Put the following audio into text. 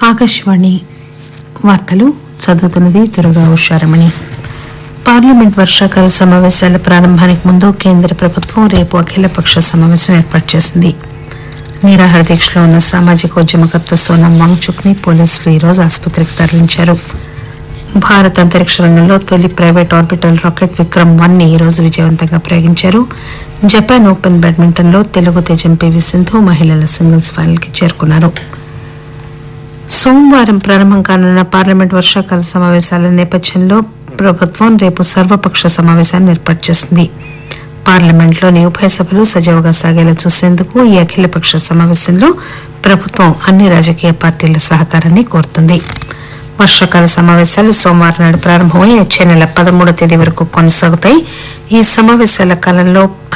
ఆకాశవాణి వార్తలు చదువుతున్నది దుర్గా ఉషారమణి పార్లమెంట్ వర్షాకాల సమావేశాల ప్రారంభానికి ముందు కేంద్ర ప్రభుత్వం రేపు అఖిలపక్ష సమావేశం ఏర్పాటు చేసింది నిరాహార దీక్షలో ఉన్న సామాజిక ఉద్యమకర్త సోనం వాంగ్చుక్ ని పోలీసులు ఈరోజు ఆసుపత్రికి తరలించారు భారత అంతరిక్ష రంగంలో తొలి private orbital rocket Vikram one ని ఈరోజు విజయవంతంగా ప్రయోగించారు జపాన్ ఓపెన్ బ్యాడ్మింటన్ లో తెలుగు తేజం పివి సింధు మహిళల సింగిల్స్ ఫైనల్ కి చేరుకున్నారు సోమవారం ప్రారంభం కానున్న పార్లమెంట్ వర్షాకాల సమావేశాల నేపథ్యంలో ప్రభుత్వం రేపు సర్వపక్ష సమావేశాన్ని ఏర్పాటు చేసింది పార్లమెంట్లోని ఉభయ సభలు సజావుగా సాగేలా చూసేందుకు ఈ అఖిలపక్ష సమావేశంలో ప్రభుత్వం అన్ని రాజకీయ పార్టీల సహకారాన్ని కోరుతుంది వర్షాకాల సమావేశాలు సోమవారం నాడు ప్రారంభమై వచ్చే నెల పదమూడో తేదీ వరకు కొనసాగుతాయి ఈ సమావేశాల కాలంలో